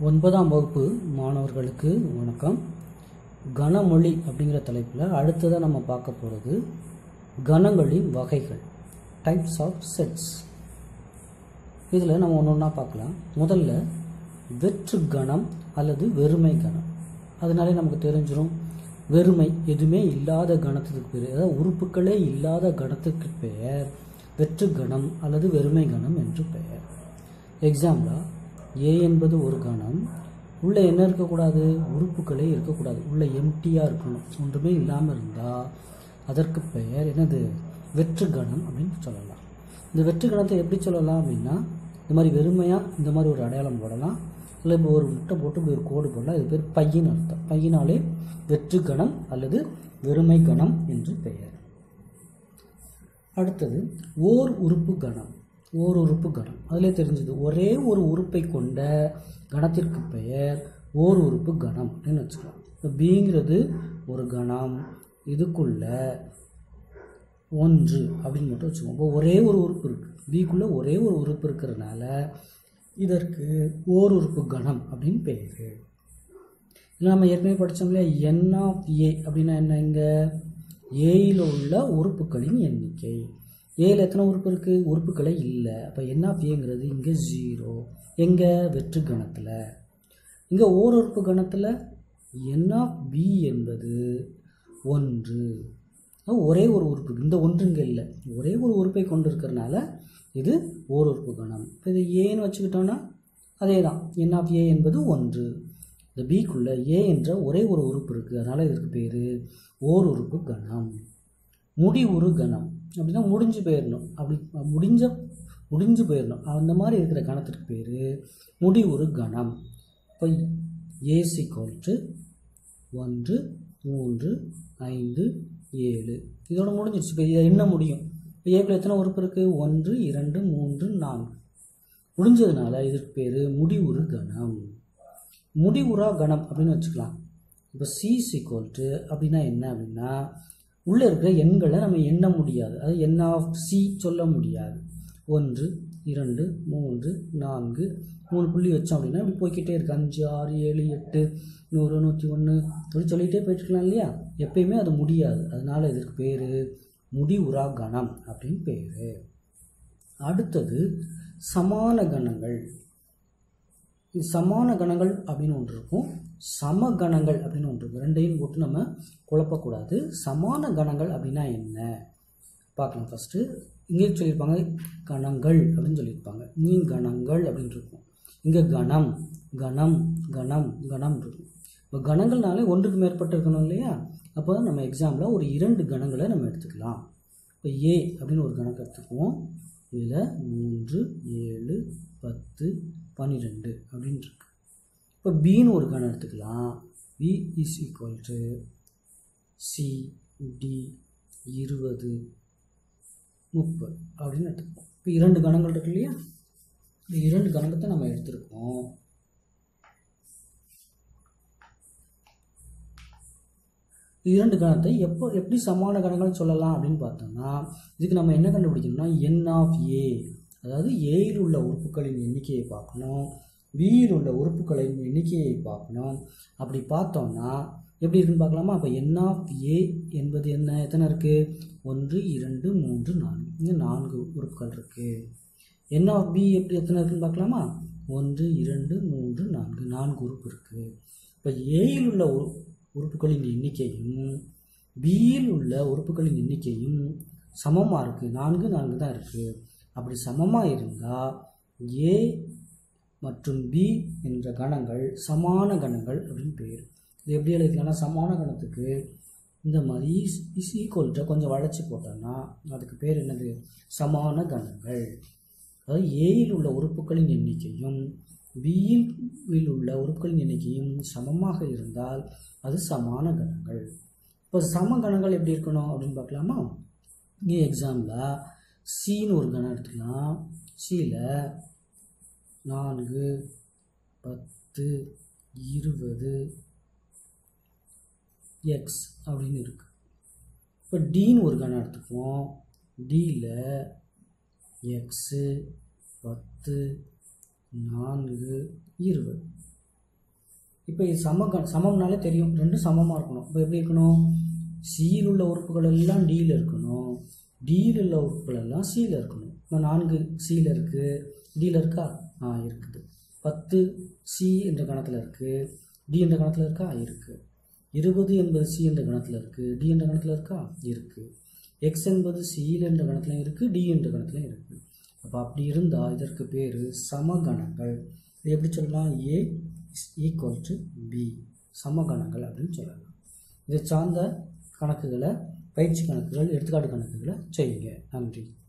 ஒன்பதாம் வகுப்பு மாணவர்களுக்கு வணக்கம் கனமொழி அப்படிங்கிற தலைப்பில் அடுத்ததாக நம்ம பார்க்க போகிறது கணங்களின் வகைகள் டைப்ஸ் ஆஃப் செட்ஸ் இதில் நம்ம ஒன்று ஒன்றா பார்க்கலாம் முதல்ல வெற்று கணம் அல்லது வெறுமை கணம் அதனாலே நமக்கு தெரிஞ்சிடும் வெறுமை எதுவுமே இல்லாத கணத்துக்கு பேர் அதாவது உறுப்புகளே இல்லாத கணத்துக்கு பெயர் வெற்று கணம் அல்லது வெறுமை கணம் என்று பெயர் எக்ஸாம்பிளாக ஏ என்பது ஒரு கணம் உள்ளே என்ன இருக்கக்கூடாது உறுப்புகளே இருக்கக்கூடாது உள்ளே எம்டியாக இருக்கணும் ஒன்றுமே இல்லாமல் இருந்தால் அதற்கு பெயர் என்னது வெற்று கணம் அப்படின்னு சொல்லலாம் இந்த வெற்று கணத்தை எப்படி சொல்லலாம் அப்படின்னா இந்த மாதிரி வெறுமையாக இந்த மாதிரி ஒரு அடையாளம் போடலாம் இல்லை இப்போ ஒரு முட்டை போட்டு இப்படி ஒரு கோடு போடலாம் இது பேர் பையன் அர்த்தம் பையனாலே வெற்று கணம் அல்லது வெறுமை கணம் என்று பெயர் அடுத்தது ஓர் உறுப்பு கணம் ஓர் உறுப்பு கணம் அதிலே தெரிஞ்சது ஒரே ஒரு உறுப்பை கொண்ட கணத்திற்கு பெயர் ஓர் உறுப்பு கணம் அப்படின்னு வச்சுக்கலாம் இப்போ பிங்கிறது ஒரு கணம் இதுக்குள்ள ஒன்று அப்படின்னு மட்டும் வச்சுக்கோங்க இப்போ ஒரே ஒரு உறுப்பு இருக்குது பிக்குள்ளே ஒரே ஒரு உறுப்பு இருக்கிறதுனால இதற்கு ஓர் உறுப்பு கணம் அப்படின்னு பேர் இல்லை நம்ம ஏற்கனவே படித்தோம் இல்லையா என் ஆஃப் ஏ அப்படின்னா என்ன இங்கே ஏயில் உள்ள உறுப்புகளின் எண்ணிக்கை ஏயில் எத்தனை உறுப்பு இருக்குது உறுப்புகளே இல்லை அப்போ என் ஆஃப் ஏங்கிறது இங்கே ஜீரோ எங்கே வெற்று கணத்தில் இங்கே ஓர் உறுப்பு கணத்தில் என் ஆஃப் பி என்பது ஒன்று அது ஒரே ஒரு உறுப்பு இந்த ஒன்று இங்கே இல்லை ஒரே ஒரு உறுப்பை கொண்டு இருக்கிறனால இது ஓர் உறுப்பு கணம் இப்போ இது ஏன்னு வச்சுக்கிட்டோன்னா அதே தான் என் ஆஃப் ஏ என்பது ஒன்று இந்த பிக்குள்ளே ஏ என்ற ஒரே ஒரு உறுப்பு இருக்குது அதனால் இதற்கு பேர் ஓர் உறுப்பு கணம் முடிவுறு கணம் அப்படின்னா முடிஞ்சு போயிடணும் அப்படி முடிஞ்ச முடிஞ்சு போயிடணும் அந்த மாதிரி இருக்கிற கணத்திற்கு பேர் முடிவுறு கணம் இப்போ ஏசி கோல்ட்டு ஒன்று மூன்று ஐந்து ஏழு இதோட முடிஞ்சிருச்சு இப்போ இதை என்ன முடியும் இப்போ ஏக்குள்ள எத்தனை உறுப்பு இருக்குது ஒன்று இரண்டு மூன்று நான்கு முடிஞ்சதுனால இதற்கு பேர் முடிவுறு கணம் முடிவுறா கணம் அப்படின்னு வச்சுக்கலாம் இப்போ சி சிக்வல்ட்டு அப்படின்னா என்ன அப்படின்னா உள்ளே இருக்கிற எண்களை நம்ம எண்ண முடியாது அது என் ஆஃப் சி சொல்ல முடியாது ஒன்று இரண்டு மூன்று நான்கு மூணு புள்ளி வச்சோம் அப்படின்னா இப்படி போய்கிட்டே இருக்கு அஞ்சு ஆறு ஏழு எட்டு நூறு நூற்றி ஒன்று அப்படி சொல்லிகிட்டே போயிட்டுருக்கலாம் இல்லையா எப்பயுமே அது முடியாது அதனால் இதற்கு பேர் முடிவுறா கணம் அப்படின்னு பேர் அடுத்தது சமான கணங்கள் இது சமான கணங்கள் அப்படின்னு ஒன்று இருக்கும் சம கணங்கள் அப்படின்னு ஒன்று இருக்கும் ரெண்டையும் போட்டு நம்ம குழப்பக்கூடாது சமான கணங்கள் அப்படின்னா என்ன பார்க்கலாம் ஃபஸ்ட்டு இங்கே சொல்லியிருப்பாங்க கணங்கள் அப்படின்னு சொல்லியிருப்பாங்க நீ கணங்கள் அப்படின்னு இருக்கும் இங்கே கணம் கணம் கணம் கணம் இருக்கும் இப்போ கணங்கள்னாலே ஒன்றுக்கு மேற்பட்டு இருக்கணும் இல்லையா அப்போ நம்ம எக்ஸாம்பிள் ஒரு இரண்டு கணங்களை நம்ம எடுத்துக்கலாம் இப்போ ஏ அப்படின்னு ஒரு கணக்கு எடுத்துக்குவோம் இதில் மூன்று ஏழு பத்து பன்னிரெண்டு அப்படின்னு இருக்கு இப்போ பின்னு ஒரு கணம் எடுத்துக்கலாம் B is equal to C D இருபது முப்பது அப்படின்னு எடுத்துக்கோம் இப்போ இரண்டு கணங்கள் இருக்கு இல்லையா இந்த இரண்டு கணக்கத்தை நம்ம எடுத்திருக்கோம் இரண்டு கணத்தை எப்போ எப்படி சமான கணங்கள் சொல்லலாம் அப்படின்னு பார்த்தோம்னா இதுக்கு நம்ம என்ன கண்டுபிடிக்கணும்னா என் ஆஃப் ஏ அதாவது ஏயில் உள்ள உறுப்புகளின் எண்ணிக்கையை பார்க்கணும் பியில் உள்ள உறுப்புகளின் எண்ணிக்கையை பார்க்கணும் அப்படி பார்த்தோம்னா எப்படி இருக்குன்னு பார்க்கலாமா அப்போ என் ஆஃப் ஏ என்பது என்ன எத்தனை இருக்குது ஒன்று இரண்டு மூன்று நான்கு இங்கே நான்கு உறுப்புகள் இருக்குது என் ஆஃப் பி எப்படி எத்தனை இருக்குன்னு பார்க்கலாமா ஒன்று இரண்டு மூன்று நான்கு நான்கு உறுப்பு இருக்குது இப்போ ஏயில் உள்ள உறுப்புகளின் எண்ணிக்கையும் பியில் உள்ள உறுப்புகளின் எண்ணிக்கையும் சமமாக இருக்குது நான்கு நான்கு தான் இருக்குது அப்படி சமமாக இருந்தால் ஏ மற்றும் பி என்ற கணங்கள் சமான கணங்கள் அப்படின்னு பேர் இது எப்படி எழுதிக்கலாம்னா சமான கணத்துக்கு இந்த மாதிரி இஸ் ஈக்குவல்ட்ட கொஞ்சம் வளைச்சி போட்டோம்னா அதுக்கு பேர் என்னது சமான கணங்கள் அதாவது ஏயில் உள்ள உறுப்புகளின் எண்ணிக்கையும் பியில் உள்ள உறுப்புகளின் எண்ணிக்கையும் சமமாக இருந்தால் அது சமான கணங்கள் இப்போ சம கணங்கள் எப்படி இருக்கணும் அப்படின்னு பார்க்கலாமா இங்கே எக்ஸாம்பிளாக சின்னு ஒரு கணம் எடுத்துக்கலாம் சியில் நான்கு பத்து இருபது எக்ஸ் அப்படின்னு இருக்கு இப்போ டின்னு ஒரு கணம் எடுத்துக்குவோம் டியில் எக்ஸு பத்து நான்கு இருபது இப்போ இது சம க சமம்னாலே தெரியும் ரெண்டும் சமமாக இருக்கணும் இப்போ எப்படி இருக்கணும் சியில் உள்ள உறுப்புகள் எல்லாம் டியில் இருக்கணும் டியில் உள்ள உறுப்புகள் எல்லாம் சியில் இருக்கணும் இப்போ நான்கு சியில் இருக்குது டியில் இருக்கா ஆ இருக்குது பத்து சி என்ற கணத்தில் இருக்குது டி என்ற கணத்தில் இருக்கா இருக்குது இருபது என்பது சி என்ற கணத்தில் இருக்குது டி என்ற கணத்தில் இருக்கா இருக்குது எக்ஸ் என்பது சியில் என்ற கணத்துலையும் இருக்குது டி என்ற கணத்துலையும் இருக்குது அப்போ அப்படி இருந்தால் இதற்கு பேர் சமகணங்கள் இது எப்படி சொல்லலாம் A is equal to B சமகணங்கள் அப்படின்னு சொல்லலாம் இதை சார்ந்த கணக்குகளை பயிற்சி கணக்குகள் எடுத்துக்காட்டு கணக்குகளை செய்யுங்க நன்றி